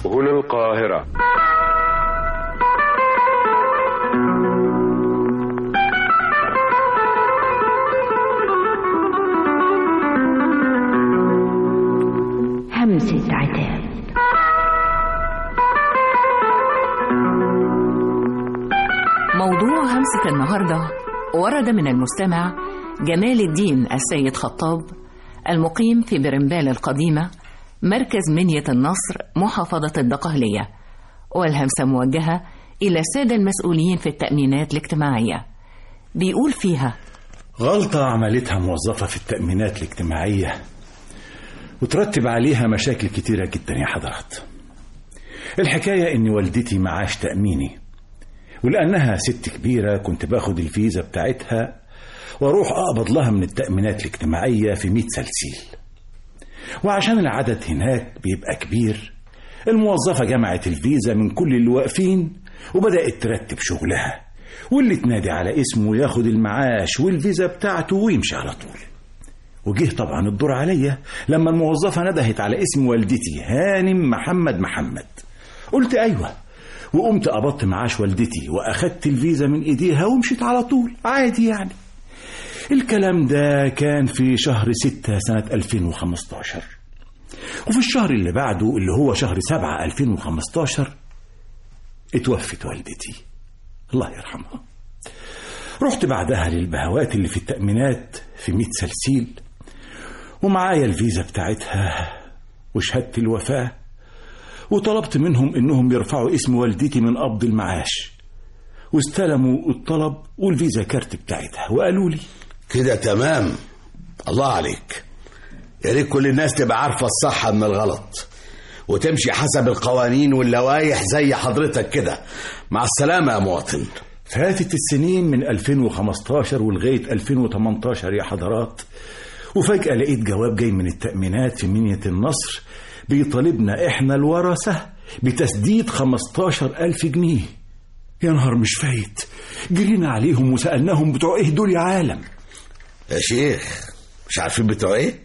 هنا القاهرة همسة عتاب موضوع همسة النهاردة ورد من المستمع جمال الدين السيد خطاب المقيم في برمبال القديمة مركز منية النصر محافظة الدقهلية والهمسة موجهة إلى السادة المسؤولين في التأمينات الاجتماعية بيقول فيها غلطة عملتها موظفة في التأمينات الاجتماعية وترتب عليها مشاكل كتيرة جدا يا حضرات الحكاية إن والدتي معاش تأميني ولأنها ست كبيرة كنت باخد الفيزا بتاعتها واروح أقبض لها من التأمينات الاجتماعية في 100 سلسيل وعشان العدد هناك بيبقى كبير الموظفة جمعت الفيزا من كل اللي واقفين وبدأت ترتب شغلها واللي تنادي على اسمه ياخد المعاش والفيزا بتاعته ويمشي على طول وجه طبعا الدور عليا لما الموظفة ندهت على اسم والدتي هانم محمد محمد قلت أيوة وقمت قبضت معاش والدتي وأخدت الفيزا من إيديها ومشيت على طول عادي يعني الكلام ده كان في شهر ستة سنة 2015 وفي الشهر اللي بعده اللي هو شهر سبعة 2015 اتوفت والدتي الله يرحمها رحت بعدها للبهوات اللي في التأمينات في 100 سلسيل ومعايا الفيزا بتاعتها وشهادة الوفاة وطلبت منهم انهم يرفعوا اسم والدتي من قبض المعاش واستلموا الطلب والفيزا كارت بتاعتها وقالوا لي كده تمام الله عليك يا ريت كل الناس تبقى عارفة الصح من الغلط وتمشي حسب القوانين واللوائح زي حضرتك كده مع السلامة يا مواطن فاتت السنين من 2015 ولغاية 2018 يا حضرات وفجأة لقيت جواب جاي من التأمينات في منية النصر بيطالبنا احنا الورثة بتسديد 15 ألف جنيه يا نهار مش فايت جرينا عليهم وسألناهم بتوع ايه دول يا عالم يا شيخ مش عارفين بتوع ايه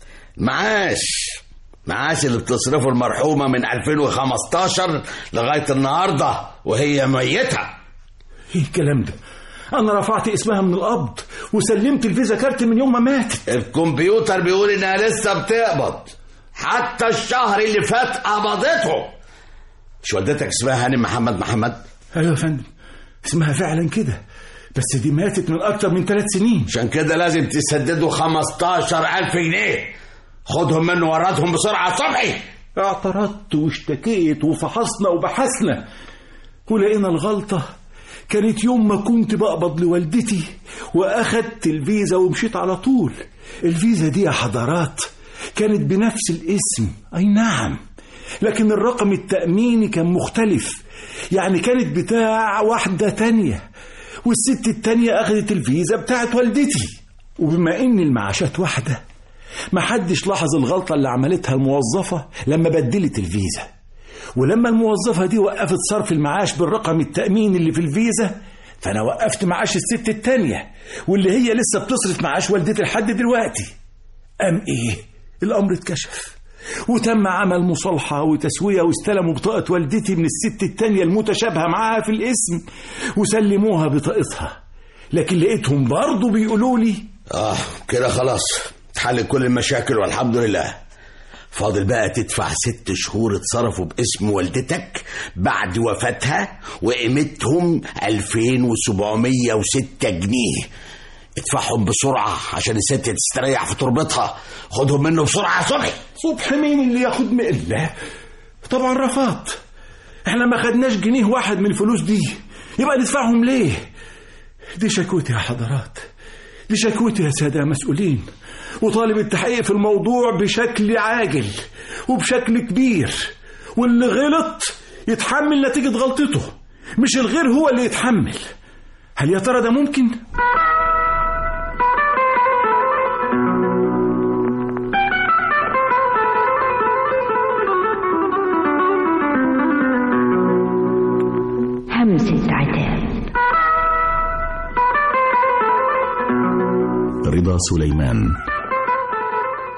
معاش معاش اللي بتصرفه المرحومة من 2015 لغاية النهاردة وهي ميتة ايه الكلام ده انا رفعت اسمها من القبض وسلمت الفيزا كارت من يوم ما ماتت الكمبيوتر بيقول انها لسه بتقبض حتى الشهر اللي فات قبضته مش والدتك اسمها هاني محمد محمد ايوه يا فندم اسمها فعلا كده بس دي ماتت من اكتر من ثلاث سنين عشان كده لازم تسددوا 15000 جنيه خدهم منه وردهم بسرعة صبحي اعترضت واشتكيت وفحصنا وبحثنا ولقينا الغلطة كانت يوم ما كنت بقبض لوالدتي واخدت الفيزا ومشيت على طول الفيزا دي يا حضرات كانت بنفس الاسم اي نعم لكن الرقم التأميني كان مختلف يعني كانت بتاع واحدة تانية والست التانية أخذت الفيزا بتاعت والدتي وبما إن المعاشات واحدة محدش لاحظ الغلطة اللي عملتها الموظفة لما بدلت الفيزا ولما الموظفة دي وقفت صرف المعاش بالرقم التأمين اللي في الفيزا فأنا وقفت معاش الست التانية واللي هي لسه بتصرف معاش والدتي لحد دلوقتي أم إيه الأمر اتكشف وتم عمل مصالحة وتسوية واستلموا بطاقة والدتي من الست التانية المتشابهة معاها في الاسم وسلموها بطاقتها لكن لقيتهم برضو بيقولوا لي اه كده خلاص اتحل كل المشاكل والحمد لله فاضل بقى تدفع ست شهور اتصرفوا باسم والدتك بعد وفاتها وقيمتهم 2706 جنيه ادفعهم بسرعة عشان الست تستريح في تربتها خدهم منه بسرعة يا صبحي صبح مين اللي ياخد من لا طبعا رفضت احنا ما خدناش جنيه واحد من الفلوس دي يبقى ندفعهم ليه دي شكوتي يا حضرات دي شكوتي يا سادة مسؤولين وطالب التحقيق في الموضوع بشكل عاجل وبشكل كبير واللي غلط يتحمل نتيجة غلطته مش الغير هو اللي يتحمل هل يا ترى ده ممكن؟ همسة عتاب رضا سليمان